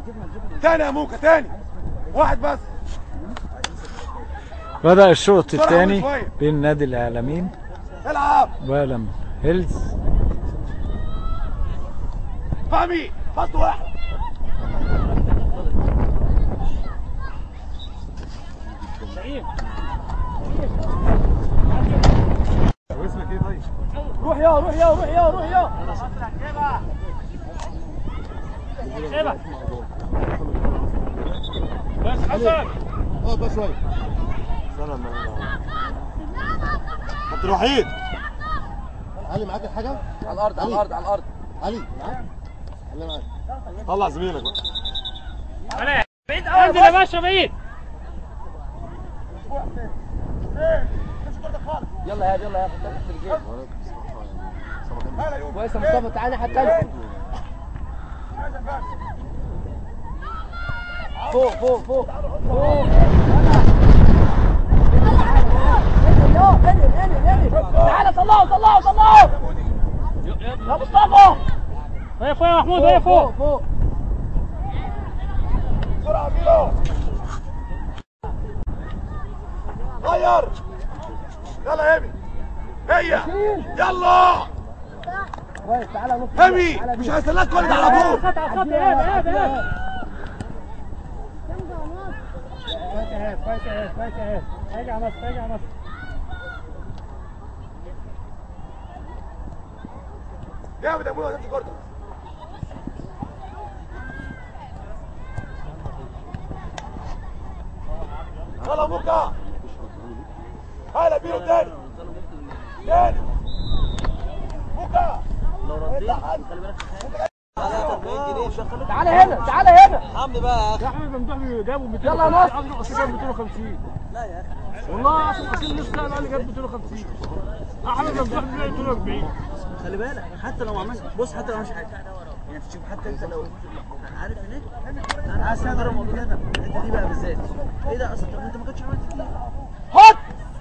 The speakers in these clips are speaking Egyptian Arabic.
تاني يا موكا تاني واحد بس بدأ الشوط بسرعة الثاني شوية. بين نادي العالمين العب وعالم هيلز فهمي خط واحد روح يا روح يا روح يا روح يا اه بس شويه عبد الوحيد علي معاك الحاجه على الارض على الارض على الارض علي معاك علي معاك طلع زميلك بقى انزل يا باشا بعيد يلا يا يلا يا فتح الرجال كويس يا مصطفى تعالى ناحيه الثانيه فوق فوق فوق فوق تعالى طلعوا طلعوا طلعوا يا مصطفى وهي فوق يا محمود وهي فوق فوق بسرعه ميلو غير يلا يا هيمي هي يلا كويس تعالى نص هيمي مش هيستناك كل ده على طول خط على خط يا ايهاب يا ايهاب كويس يا ايهاب كويس يا ايهاب كويس يا ايهاب راجع مصر راجع مصر جامد يا ابويا تمشي كورتك يلا موكا هلا بيرو تاني تاني موكا تعالى هنا تعالى هنا يا احمد ممدوح جابوا 200 يلا يا مصر. عاوز اصل جاب 250 لا يا اخي والله عشان اصل لسه قال لي جاب 250 احمد ممدوح بيبيع 240 خلي بالك حتى لو ما عملش بص حتى لو ما عملش حاجه يعني تشوف حتى انت لو عارف هناك انا عايز اضرب قبل كده الحته دي بقى بالذات ايه ده اصلا طب انت ما كنتش عملت كده حط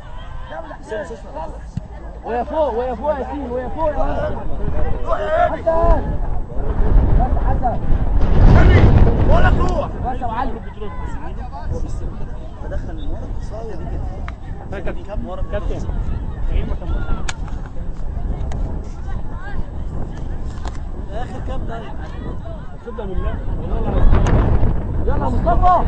ويا فوق ويا فوق يا سين ويا فوق يا حسن بس حسن بقول لك روح بس يا معلم فدخل من ورا صاويه دي كده كابتن ورا كابتن ايه مكان اخر كام ده تصدق بالله والله العظيم يلا يا مصطفى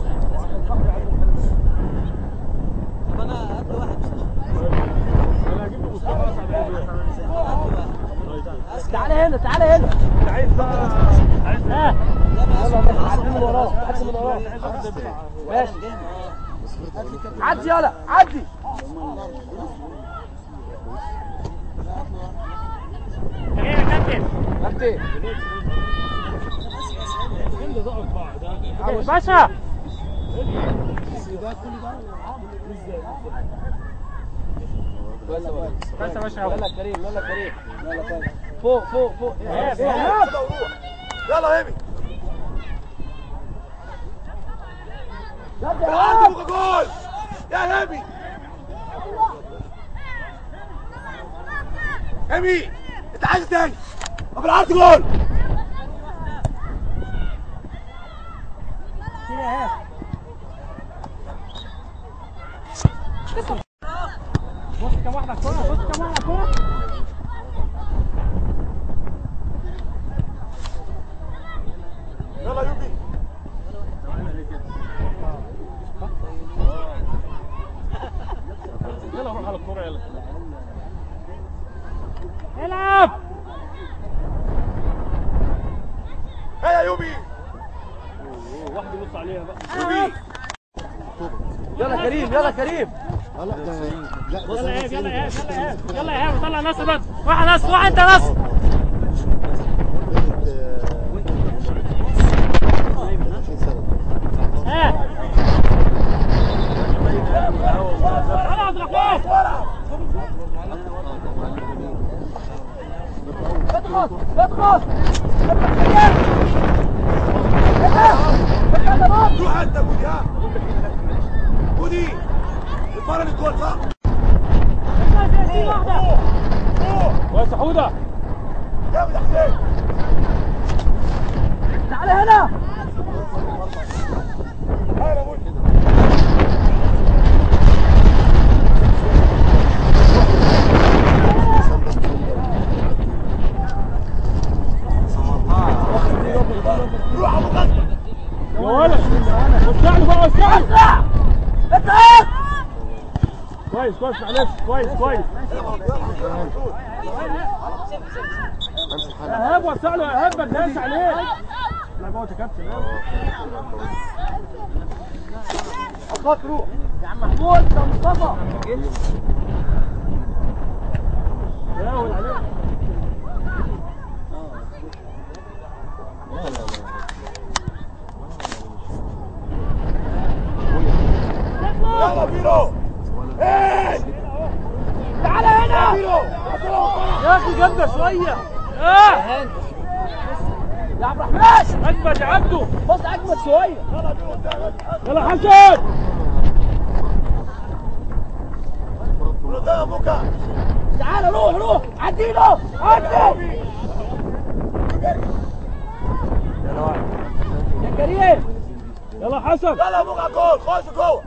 طب انا قبل واحد انا هجيب له مصطفى اسعد تعالى هنا تعالى هنا عايز بقى عايز ها يلا بس عدي من وراه عدي من وراه ماشي عدي يلا عدي ايه يا كابتن كابتن باشا بس يا باشا يلا كريم يلا كريم يلا كريم فوق فوق فوق إيهاب، إيهاب. إيهاب. كده وروح يلا هيمي يلا بالعرض يا موكا جول يا هيمي هيمي انت عايز تاني طب بالعرض جول بص كم واحدة كورة بص كم واحدة كورة يلا يوبي يلا روح على الكورة يلا العب هيا يا يوبي واحد يبص عليها بقى يوبي يلا كريم يلا كريم اه لا ده لا ده يلا يا ايهاب يلا يا ايهاب يلا يا ايهاب يلا يا ايهاب طلع نصر بس واحد نصر واحد انت نصر ها يلا عبد الرحمن ادخل ادخل روح انت يا بودي ها بودي اتمرن الجول صح كويس يا حوده جامد يا حسين تعالى هنا يا ولد وسع له بقى وسع له اسرع اطلع كويس كويس معلش كويس كويس يا ايهاب وسع له يا ايهاب ما تداس عليه لا جوه يا كابتن خط روح يا عم محمود يا مصطفى ياول عليه يلا بيرو ايه تعالى هنا بيرو يا اخي جنبنا شويه اه يا عبد الرحمن اجمد يا عبده بص اجمد شويه يلا حسن قدام بوكا تعالى روح روح عديله عدي يا كريم يلا حسن يلا بوكا جول خش جوه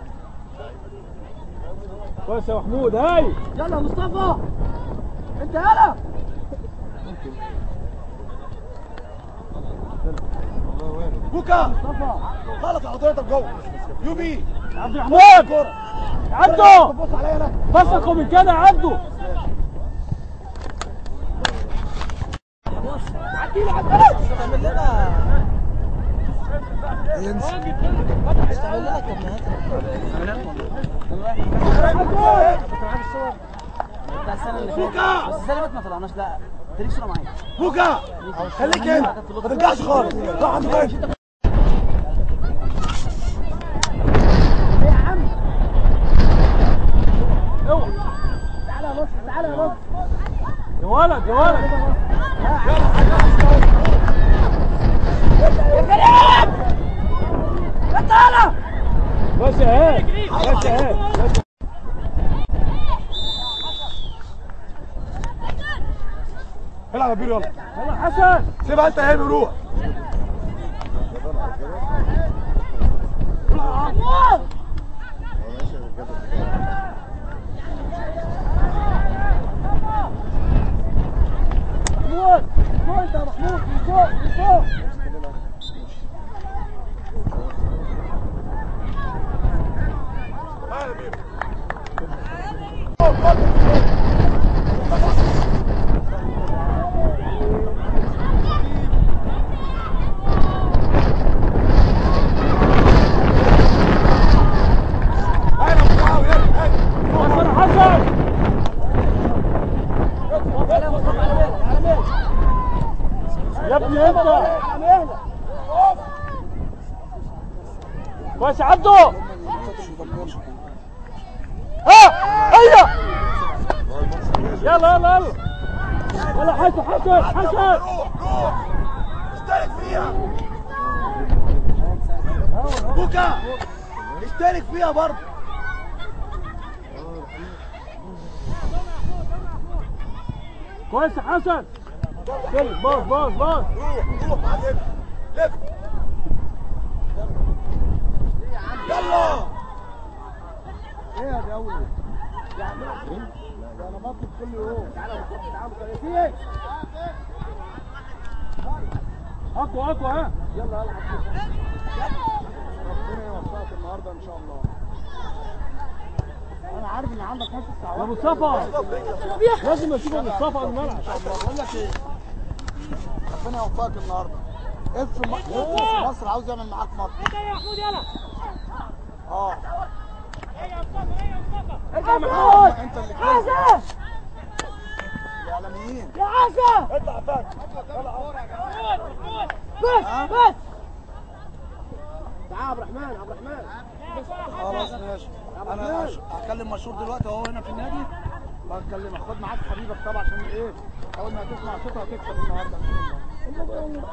كويس يا محمود هاي يلا يا مصطفى انت يلا بوكا مصطفى خلص حضرتك جوه يوبي عبد الرحمن كوره عبده بص عليا انا بصقوا من كده يا عبده عديله عديله بتاع السنه اللي فاتت بوكا بس السنه اللي فاتت ما طلعناش لا تريك صوره معايا بوكا خليك هنا ما ترجعش خالص روح عند غيرك ايه يا عم تعالى يا مصر تعالى يا مصر يا ولد يا ولد يا كريم يا تعالى بس يا ايهاب بس يا ايهاب بس. العب يا بيرو يلا يلا حسن سيبها انت يا هاني وروح محمود فوق انت يا محمود من فوق من فوق تعالى يا بيرو تعالى يا معاوي يلا حسن حسن تعالى يا مصطفى على مهلك على مهلك يا ابني انت على مهلك كويس يا عبده ها هيا يلا يلا يلا يلا حسن حسن حسن روح روح اشترك فيها بوكا اشترك فيها برضه كويس يا حسن يلا باص باص باص روح روح بعدين لف يلا ايه يا دولي يا عم ده انا بطلب كل يوم تعالى يا مصطفى تعالى في ايه اقوى اقوى ها يلا العب ربنا يوفقك النهارده ان شاء الله انا عارف ان عندك نص يا الساعات مصطفى لازم اشوف مصطفى على الملعب بقول لك ايه ربنا يوفقك النهارده اف م- اف في مصر عاوز يعمل معاك ماتش يا محمود يلا اه انت يا محمود انت اللي كده حسن الاعلاميين يا حسن اطلع فات بس بس تعال يا عبد الرحمن عبد الرحمن خلاص ماشي انا هش- هكلم مشهور دلوقتي اهو هنا في النادي بكلمك خد معاك حبيبك طبعا عشان ايه اول ما تسمع صوتها هتكسب النهارده ان شاء الله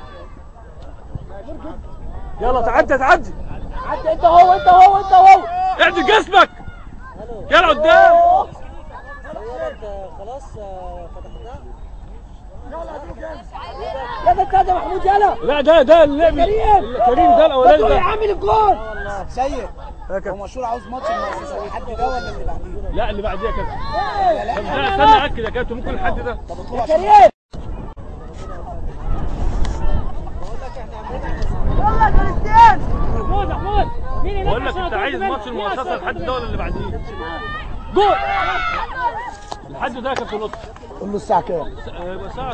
يلا تعدي تعدي عدي انت هو انت هو انت هو اعدل جسمك يلا قدام خلاص فتحتها يا ده انت يا محمود يلا لا ده ده اللعب كريم كريم ده الاولاني بدو يا ده عم الجول سيد هو مشهور عاوز ماتش المؤسسه الحد ده ولا اللي بعديه؟ لا اللي بعديها كده طب لا استنى اكد يا كابتن ممكن الحد ده يا كريم محمود محمود مين بقول لك انت عايز ماتش المؤسسه الحد ده ولا اللي بعديه جول الحد ده كان في نص قول له الساعه كام؟ يبقى ساعه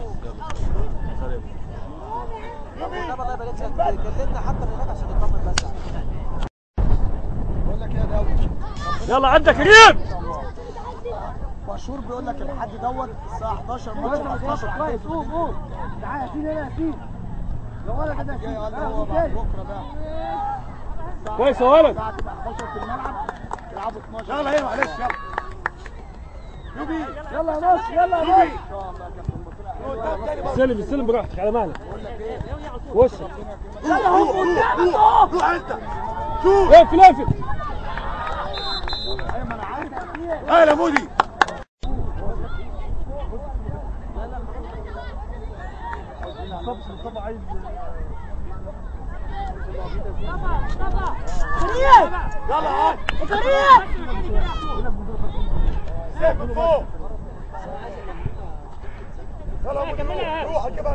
الله يبارك لك كلمنا حتى من هناك عشان نطمن بس بقول لك يا داوود يلا عدى كريم مشهور بيقول لك الحد دوت الساعه 11 ماتش 11 كويس قوم قوم تعالى يا ياسين هنا يا ياسين لو ولا كده يا ياسين هو بعد بكره بقى كويس يا ولد الساعه تبقى 11 في الملعب يلعبوا 12 يلا ايه معلش يلا يوبي يلا يا نص يلا يا نص استلم استلم براحتك على مالك وش يلا هو قدامك اهو روح انت شوف اقفل اقفل هاي يا مودي كريم يلا هاي كريم سيف من فوق يلا يا مودي روح كمان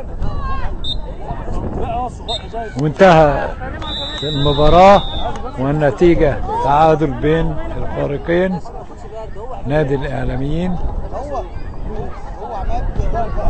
وانتهى المباراة والنتيجة تعادل بين الفريقين نادي الإعلاميين هو هو عماد